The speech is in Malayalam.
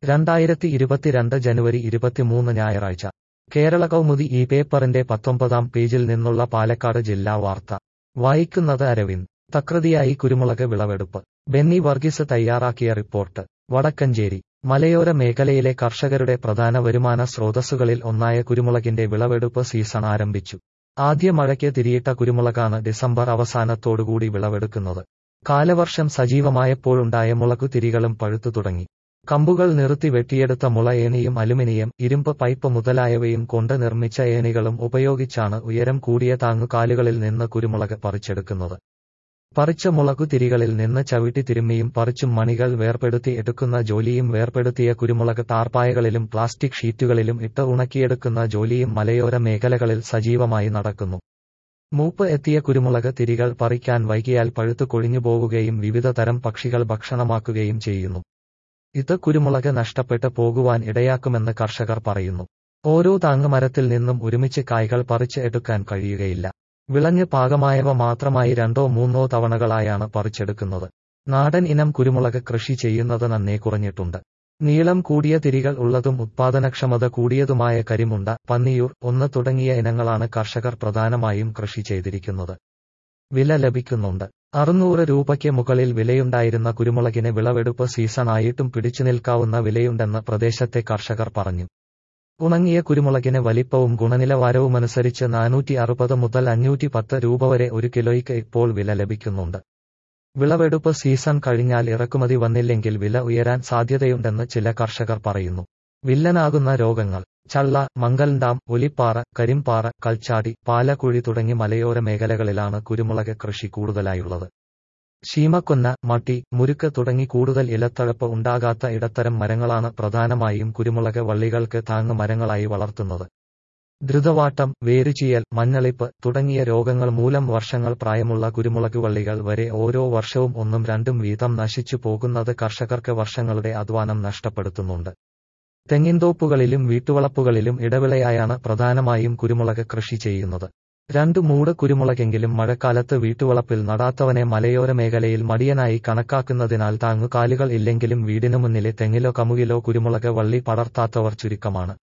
രണ്ടായിരത്തി ഇരുപത്തിരണ്ട് ജനുവരി ഇരുപത്തിമൂന്ന് ഞായറാഴ്ച കേരള കൗമുദി ഈ പേപ്പറിന്റെ പത്തൊമ്പതാം പേജിൽ നിന്നുള്ള പാലക്കാട് ജില്ലാ വാർത്ത വായിക്കുന്നത് അരവിന്ദ് തകൃതിയായി കുരുമുളക് വിളവെടുപ്പ് ബെന്നി വർഗീസ് തയ്യാറാക്കിയ റിപ്പോർട്ട് വടക്കഞ്ചേരി മലയോര മേഖലയിലെ കർഷകരുടെ പ്രധാന വരുമാന സ്രോതസ്സുകളിൽ ഒന്നായ കുരുമുളകിന്റെ വിളവെടുപ്പ് സീസൺ ആരംഭിച്ചു ആദ്യ മഴയ്ക്ക് തിരിയിട്ട കുരുമുളകാണ് ഡിസംബർ അവസാനത്തോടുകൂടി വിളവെടുക്കുന്നത് കാലവർഷം സജീവമായപ്പോഴുണ്ടായ മുളകുതിരികളും പഴുത്തു തുടങ്ങി കമ്പുകൾ നിർത്തി വെട്ടിയെടുത്ത മുള ഏണിയും അലുമിനിയം ഇരുമ്പ് പൈപ്പ് മുതലായവയും കൊണ്ട് നിർമ്മിച്ച ഏണികളും ഉപയോഗിച്ചാണ് ഉയരം കൂടിയ താങ്ങുകാലുകളിൽ നിന്ന് കുരുമുളക് പറിച്ചെടുക്കുന്നത് പറിച്ച മുളകുതിരികളിൽ നിന്ന് ചവിട്ടി തിരുമ്മിയും പറിച്ചും മണികൾ വേർപെടുത്തി എടുക്കുന്ന ജോലിയും വേർപെടുത്തിയ കുരുമുളക് ടാർപ്പായകളിലും പ്ലാസ്റ്റിക് ഷീറ്റുകളിലും ഇട്ട് ഉണക്കിയെടുക്കുന്ന ജോലിയും മലയോര മേഖലകളിൽ സജീവമായി നടക്കുന്നു മൂപ്പ് എത്തിയ കുരുമുളക് തിരികൾ പറിക്കാൻ വൈകിയാൽ പഴുത്തു കൊഴിഞ്ഞു പോവുകയും വിവിധ തരം പക്ഷികൾ ഭക്ഷണമാക്കുകയും ചെയ്യുന്നു ഇത് കുരുമുളക് നഷ്ടപ്പെട്ട് പോകുവാൻ ഇടയാക്കുമെന്ന് കർഷകർ പറയുന്നു ഓരോ താങ്ങുമരത്തിൽ നിന്നും ഒരുമിച്ച് കായ്കൾ പറിച്ച് എടുക്കാൻ കഴിയുകയില്ല വിളഞ്ഞ് പാകമായവ മാത്രമായി രണ്ടോ മൂന്നോ തവണകളായാണ് പറിച്ചെടുക്കുന്നത് നാടൻ ഇനം കുരുമുളക് കൃഷി ചെയ്യുന്നത് നന്നേ കുറഞ്ഞിട്ടുണ്ട് നീളം കൂടിയ തിരികൾ ഉള്ളതും ഉത്പാദനക്ഷമത കൂടിയതുമായ കരിമുണ്ട പന്നിയൂർ ഒന്ന് തുടങ്ങിയ ഇനങ്ങളാണ് കർഷകർ പ്രധാനമായും കൃഷി ചെയ്തിരിക്കുന്നത് വില ലഭിക്കുന്നുണ്ട് അറുന്നൂറ് രൂപയ്ക്ക് മുകളിൽ വിലയുണ്ടായിരുന്ന കുരുമുളകിന് വിളവെടുപ്പ് സീസൺ ആയിട്ടും പിടിച്ചു നിൽക്കാവുന്ന വിലയുണ്ടെന്ന് പ്രദേശത്തെ കർഷകർ പറഞ്ഞു ഉണങ്ങിയ കുരുമുളകിന് വലിപ്പവും ഗുണനിലവാരവുമനുസരിച്ച് നാനൂറ്റി അറുപത് മുതൽ അഞ്ഞൂറ്റി പത്ത് രൂപ വരെ ഒരു കിലോയ്ക്ക് ഇപ്പോൾ വില ലഭിക്കുന്നുണ്ട് വിളവെടുപ്പ് സീസൺ കഴിഞ്ഞാൽ ഇറക്കുമതി വന്നില്ലെങ്കിൽ വില ഉയരാൻ സാധ്യതയുണ്ടെന്ന് ചില കർഷകർ പറയുന്നു വില്ലനാകുന്ന രോഗങ്ങൾ ചള്ള മംഗൽഡാം ഒലിപ്പാറ കരിമ്പാറ കൽച്ചാടി പാലക്കുഴി തുടങ്ങി മലയോര മേഖലകളിലാണ് കുരുമുളക് കൃഷി കൂടുതലായുള്ളത് ശീമക്കൊന്ന മട്ടി മുരുക്ക് തുടങ്ങി കൂടുതൽ ഇലത്തഴപ്പ് ഉണ്ടാകാത്ത ഇടത്തരം മരങ്ങളാണ് പ്രധാനമായും കുരുമുളക് വള്ളികൾക്ക് താങ്ങ് മരങ്ങളായി വളർത്തുന്നത് ദ്രുതവാട്ടം വേരുചീയൽ മഞ്ഞളിപ്പ് തുടങ്ങിയ രോഗങ്ങൾ മൂലം വർഷങ്ങൾ പ്രായമുള്ള കുരുമുളക് വള്ളികൾ വരെ ഓരോ വർഷവും ഒന്നും രണ്ടും വീതം നശിച്ചു പോകുന്നത് കർഷകർക്ക് വർഷങ്ങളുടെ അധ്വാനം നഷ്ടപ്പെടുത്തുന്നുണ്ട് തെങ്ങിൻതോപ്പുകളിലും വീട്ടുവളപ്പുകളിലും ഇടവിളയായാണ് പ്രധാനമായും കുരുമുളക് കൃഷി ചെയ്യുന്നത് രണ്ടു മൂട് കുരുമുളകെങ്കിലും മഴക്കാലത്ത് വീട്ടുവളപ്പിൽ നടാത്തവനെ മലയോര മേഖലയിൽ മടിയനായി കണക്കാക്കുന്നതിനാൽ താങ്ങുകാലുകൾ ഇല്ലെങ്കിലും വീടിനു മുന്നിലെ തെങ്ങിലോ കമുകിലോ കുരുമുളക് വള്ളി പടർത്താത്തവർ ചുരുക്കമാണ്